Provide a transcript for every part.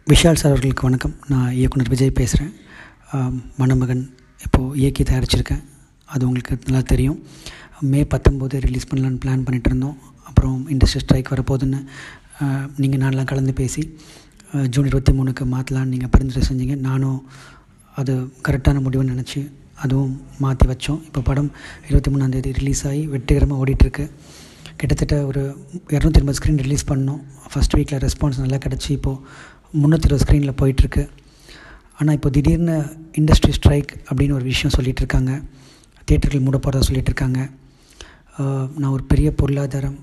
Vishal sir அவர்களுக்கு வணக்கம் நான் இயக்குனர் விஜய் பேசுகிறேன் மணமகன் இப்போது இயக்கி தயாரிச்சிருக்கேன் அது உங்களுக்கு நல்லா தெரியும் மே பத்தொம்போது ரிலீஸ் பண்ணலான்னு பிளான் பண்ணிகிட்டு இருந்தோம் அப்புறம் இண்டஸ்ட்ரி ஸ்ட்ரைக் வரப்போகுதுன்னு நீங்கள் நான்லாம் கலந்து பேசி அஹ், ஜூன் இருபத்தி மூணுக்கு மாற்றலான்னு நீங்கள் பரிந்துரை செஞ்சீங்க நானும் அது கரெக்டான முடிவுன்னு நினச்சி அதுவும் மாற்றி வச்சோம் இப்போ படம் இருபத்தி மூணாந்தேதி ரிலீஸ் ஆகி வெற்றிகரமாக ஓடிட்டுருக்கு கிட்டத்தட்ட ஒரு இரநூத்தி ஐம்பது ஸ்க்ரீன் ரிலீஸ் பண்ணோம் ஃபஸ்ட் வீக்கில் ரெஸ்பான்ஸ் நல்லா கிடச்சி இப்போது முந்நூற்றி இருபது ஸ்க்ரீனில் போயிட்டுருக்கு ஆனால் இப்போ திடீர்னு இண்டஸ்ட்ரி ஸ்ட்ரைக் அப்படின்னு ஒரு விஷயம் சொல்லிகிட்டு இருக்காங்க தியேட்டர்கள் மூட போகிறதா சொல்லிகிட்டு இருக்காங்க ஆஹ் நான் ஒரு பெரிய பொருளாதாரம்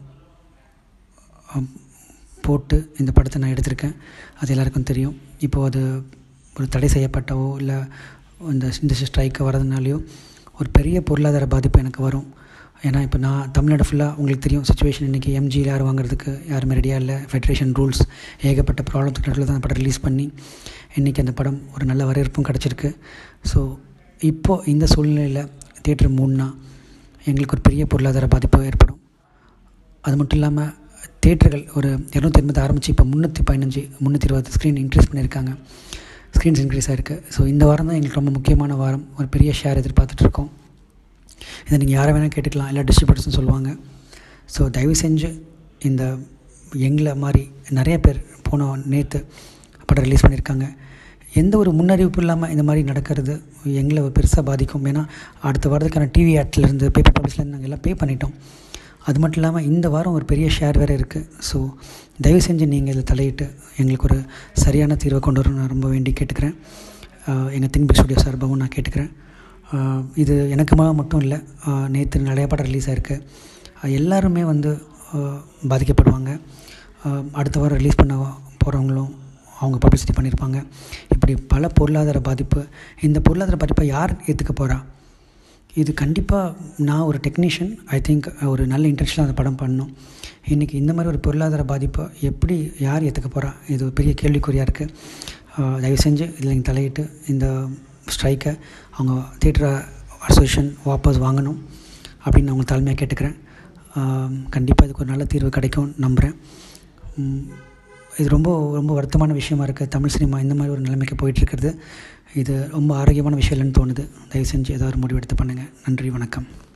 ஆம், போட்டு இந்த படத்தை நான் எடுத்திருக்கேன் அது எல்லாருக்கும் தெரியும் இப்போது அது ஒரு தடை செய்யப்பட்டவோ இல்லை இந்த இண்டஸ்ட்ரி ஸ்ட்ரைக்கு வரதுனாலையோ ஒரு பெரிய பொருளாதார பாதிப்பு எனக்கு வரும் ஏன்னா இப்போ நான் தமிழ்நாடு ஃபுல்லாக உங்களுக்கு தெரியும் சுச்சுவேஷன் இன்றைக்கி எம்ஜியில் யார் வாங்குறதுக்கு யாருமே ரெடியாக இல்லை ஃபெடரேஷன் ரூல்ஸ் ஏகப்பட்ட ப்ராப்ளத்துக்கு நடுவில் தான் அந்த படம் ரிலீஸ் பண்ணி இன்றைக்கி அந்த படம் ஒரு நல்ல வரவேற்பும் கிடச்சிருக்கு ஸோ இப்போது இந்த சூழ்நிலையில் தியேட்டர் மூணுனா எங்களுக்கு ஒரு பெரிய பொருளாதார பாதிப்பு ஏற்படும் அது மட்டும் இல்லாமல் தேட்டர்கள் ஒரு இரநூத்தி எண்பது ஆரம்பித்து இப்போ முந்நூற்றி பதினஞ்சு முந்நூற்றி இருபது ஸ்க்ரீன் இன்க்ரீஸ் பண்ணியிருக்காங்க ஸ்க்ரீன்ஸ் இன்க்ரீஸ் ஆகிருக்கு ஸோ இந்த வாரம் தான் எங்களுக்கு ரொம்ப முக்கியமான வாரம் ஒரு பெரிய ஷேர் எதிர்பார்த்துட்ருக்கோம் இதை நீங்கள் யாரை வேணால் கேட்டுக்கலாம் எல்லா டிஸ்ட்ரிபியூட்டர்ஸும் சொல்லுவாங்க ஸோ தயவு செஞ்சு இந்த எங்களை மாதிரி நிறைய பேர் போன நேற்று படம் ரிலீஸ் பண்ணியிருக்காங்க எந்த ஒரு முன்னறிவிப்பு இல்லாமல் இந்த மாதிரி நடக்கிறது எங்களை ஒரு பெருசாக பாதிக்கும் ஏன்னா அடுத்த வாரத்துக்கான டிவி ஆட்லேருந்து பேப்பர் பப்ளிஷ்லேருந்து நாங்கள் எல்லாம் பே பண்ணிட்டோம் அது மட்டும் இல்லாமல் இந்த வாரம் ஒரு பெரிய ஷேர் வேறு இருக்குது ஸோ தயவு செஞ்சு நீங்கள் இதில் தலையிட்டு எங்களுக்கு ஒரு சரியான தீர்வை கொண்டு வரணும் நான் ரொம்ப வேண்டி கேட்டுக்கிறேன் எங்கள் திங்க் பிக் ஸ்டுடியோ சார்பாகவும் நான் கேட்டுக்கிறேன் ஆஹ் இது எனக்கு ம- மட்டும் இல்லை நேற்று நிறைய படம் ரிலீஸ் ஆயிருக்கு ஆஹ் எல்லாருமே வந்து ஆஹ் பாதிக்கப்படுவாங்க ஆஹ் அடுத்த வாரம் ரிலீஸ் பண்ண போகிறவங்களும் அவங்க பப்ளிசிட்டி பண்ணியிருப்பாங்க இப்படி பல பொருளாதார பாதிப்பு இந்த பொருளாதார பாதிப்பை யார் ஏற்றுக்க போகிறா இது கண்டிப்பாக நான் ஒரு டெக்னீஷியன் ஐ திங்க் ஒரு நல்ல இன்டென்ஷனாக அந்த படம் பண்ணணும் இன்றைக்கி இந்த மாதிரி ஒரு பொருளாதார பாதிப்பை எப்படி யார் ஏற்றுக்க போகிறா இது ஒரு பெரிய கேள்விக்குறியாக இருக்குது தயவு செஞ்சு இதில் நீங்கள் தலையிட்டு இந்த ஸ்ட்ரைக்கை அவங்க தியேட்டர் அசோசியேஷன் வாபஸ் வாங்கணும் அப்படின்னு நான் உங்களுக்கு தாழ்மையாக கேட்டுக்கிறேன் கண்டிப்பாக இதுக்கு ஒரு நல்ல தீர்வு கிடைக்கும் நம்புகிறேன் உம், இது ரொம்ப ரொம்ப வருத்தமான விஷயமா இருக்குது தமிழ் சினிமா இந்த மாதிரி ஒரு நிலைமைக்கு போயிட்டுருக்கிறது இது ரொம்ப ஆரோக்கியமான விஷயம் இல்லைன்னு தோணுது தயவு செஞ்சு ஏதாவது ஒரு முடிவெடுத்து பண்ணுங்கள் நன்றி வணக்கம்